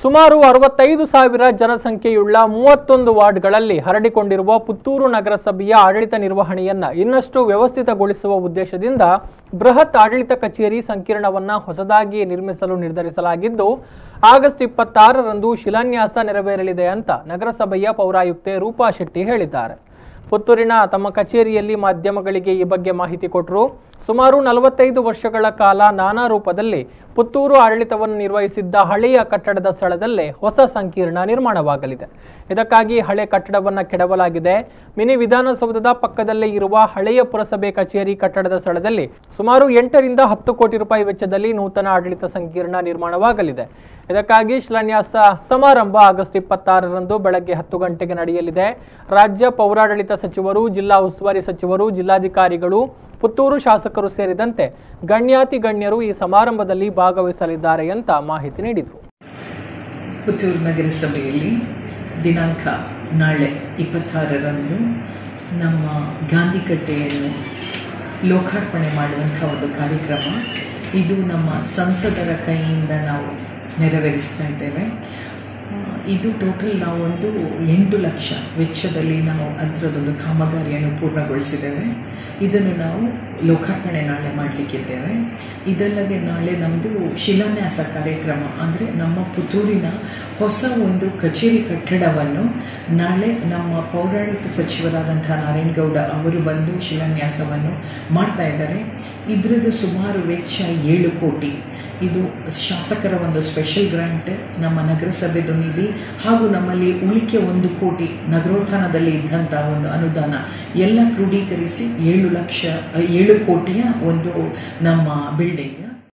ಸುಮಾರು ಅರವತ್ತೈದು ಸಾವಿರ ಜನಸಂಖ್ಯೆಯುಳ್ಳ ಮೂವತ್ತೊಂದು ವಾರ್ಡ್ಗಳಲ್ಲಿ ಹರಡಿಕೊಂಡಿರುವ ಪುತ್ತೂರು ನಗರಸಭೆಯ ಆಡಳಿತ ನಿರ್ವಹಣೆಯನ್ನ ಇನ್ನಷ್ಟು ವ್ಯವಸ್ಥಿತಗೊಳಿಸುವ ಉದ್ದೇಶದಿಂದ ಬೃಹತ್ ಆಡಳಿತ ಕಚೇರಿ ಸಂಕೀರ್ಣವನ್ನ ಹೊಸದಾಗಿ ನಿರ್ಮಿಸಲು ನಿರ್ಧರಿಸಲಾಗಿದ್ದು ಆಗಸ್ಟ್ ಇಪ್ಪತ್ತಾರರಂದು ಶಿಲಾನ್ಯಾಸ ನೆರವೇರಲಿದೆ ಅಂತ ನಗರಸಭೆಯ ಪೌರಾಯುಕ್ತೆ ರೂಪಾ ಶೆಟ್ಟಿ ಹೇಳಿದ್ದಾರೆ ಪುತ್ತೂರಿನ ತಮ್ಮ ಕಚೇರಿಯಲ್ಲಿ ಮಾಧ್ಯಮಗಳಿಗೆ ಈ ಬಗ್ಗೆ ಮಾಹಿತಿ ಕೊಟ್ಟರು ಸುಮಾರು ನಲವತ್ತೈದು ವರ್ಷಗಳ ಕಾಲ ನಾನಾ ರೂಪದಲ್ಲಿ ಪುತ್ತೂರು ಆಡಳಿತವನ್ನು ನಿರ್ವಹಿಸಿದ್ದ ಹಳೆಯ ಕಟ್ಟಡದ ಸ್ಥಳದಲ್ಲೇ ಹೊಸ ಸಂಕೀರ್ಣ ನಿರ್ಮಾಣವಾಗಲಿದೆ ಇದಕ್ಕಾಗಿ ಹಳೆ ಕಟ್ಟಡವನ್ನು ಕೆಡವಲಾಗಿದೆ ಮಿನಿ ವಿಧಾನಸೌಧದ ಪಕ್ಕದಲ್ಲೇ ಇರುವ ಹಳೆಯ ಪುರಸಭೆ ಕಚೇರಿ ಕಟ್ಟಡದ ಸ್ಥಳದಲ್ಲಿ ಸುಮಾರು ಎಂಟರಿಂದ ಹತ್ತು ಕೋಟಿ ರೂಪಾಯಿ ವೆಚ್ಚದಲ್ಲಿ ನೂತನ ಆಡಳಿತ ಸಂಕೀರ್ಣ ನಿರ್ಮಾಣವಾಗಲಿದೆ ಇದಕ್ಕಾಗಿ ಶಿಲಾನ್ಯಾಸ ಸಮಾರಂಭ ಆಗಸ್ಟ್ ಇಪ್ಪತ್ತಾರರಂದು ಬೆಳಗ್ಗೆ ಹತ್ತು ಗಂಟೆಗೆ ನಡೆಯಲಿದೆ ರಾಜ್ಯ ಪೌರಾಡಳಿತ ಸಚಿವರು ಜಿಲ್ಲಾ ಉಸ್ತುವಾರಿ ಸಚಿವರು ಜಿಲ್ಲಾಧಿಕಾರಿಗಳು ಪುತ್ತೂರು ಶಾಸಕರು ಸೇರಿದಂತೆ ಗಣ್ಯಾತಿ ಗಣ್ಯರು ಈ ಸಮಾರಂಭದಲ್ಲಿ ಭಾಗವಹಿಸಲಿದ್ದಾರೆ ಅಂತ ಮಾಹಿತಿ ನೀಡಿದರು ಪುತ್ತೂರು ನಗರಸಭೆಯಲ್ಲಿ ದಿನಾಂಕ ನಾಳೆ ಇಪ್ಪತ್ತಾರರಂದು ನಮ್ಮ ಗಾಂಧಿಕಟ್ಟೆಯನ್ನು ಲೋಕಾರ್ಪಣೆ ಮಾಡುವಂಥ ಒಂದು ಕಾರ್ಯಕ್ರಮ ಇದು ನಮ್ಮ ಸಂಸದರ ಕೈಯಿಂದ ನಾವು ನೆರವೇರಿಸ್ತಾ ಇದ್ದೇವೆ ಆ, ಇದು ಟೋಟಲ್ ನಾವು ಒಂದು ಎಂಟು ಲಕ್ಷ ವೆಚ್ಚದಲ್ಲಿ ನಾವು ಅದರದೊಂದು ಕಾಮಗಾರಿಯನ್ನು ಪೂರ್ಣಗೊಳಿಸಿದ್ದೇವೆ ಇದನ್ನು ನಾವು ಲೋಕಾರ್ಪಣೆ ನಾಳೆ ಮಾಡಲಿಕ್ಕಿದ್ದೇವೆ ಇದಲ್ಲದೆ ನಾಳೆ ನಮ್ಮದು ಶಿಲಾನ್ಯಾಸ ಕಾರ್ಯಕ್ರಮ ಅಂದರೆ ನಮ್ಮ ಪುತ್ತೂರಿನ ಹೊಸ ಒಂದು ಕಚೇರಿ ಕಟ್ಟಡವನ್ನು ನಾಳೆ ನಮ್ಮ ಪೌರಾಡಳಿತ ಸಚಿವರಾದಂಥ ನಾರಾಯಣಗೌಡ ಅವರು ಬಂದು ಶಿಲಾನ್ಯಾಸವನ್ನು ಮಾಡ್ತಾ ಇದ್ದಾರೆ ಇದರದ್ದು ಸುಮಾರು ವೆಚ್ಚ ಏಳು ಕೋಟಿ ಇದು ಶಾಸಕರ ಒಂದು ಸ್ಪೆಷಲ್ ಗ್ರಾಂಟ್ ನಮ್ಮ ನಗರಸಭೆದು ನಿಧಿ ಹಾಗೂ ನಮ್ಮಲ್ಲಿ ಉಳಿಕೆ ಒಂದು ಕೋಟಿ ನಗರೋತ್ಥಾನದಲ್ಲಿ ಇದ್ದಂಥ ಒಂದು ಅನುದಾನ ಎಲ್ಲ ಕ್ರೋಢೀಕರಿಸಿ ಏಳು ಲಕ್ಷ ಏಳು ಕೋಟಿಯ ಒಂದು ನಮ್ಮ ಬಿಲ್ಡಿಂಗ್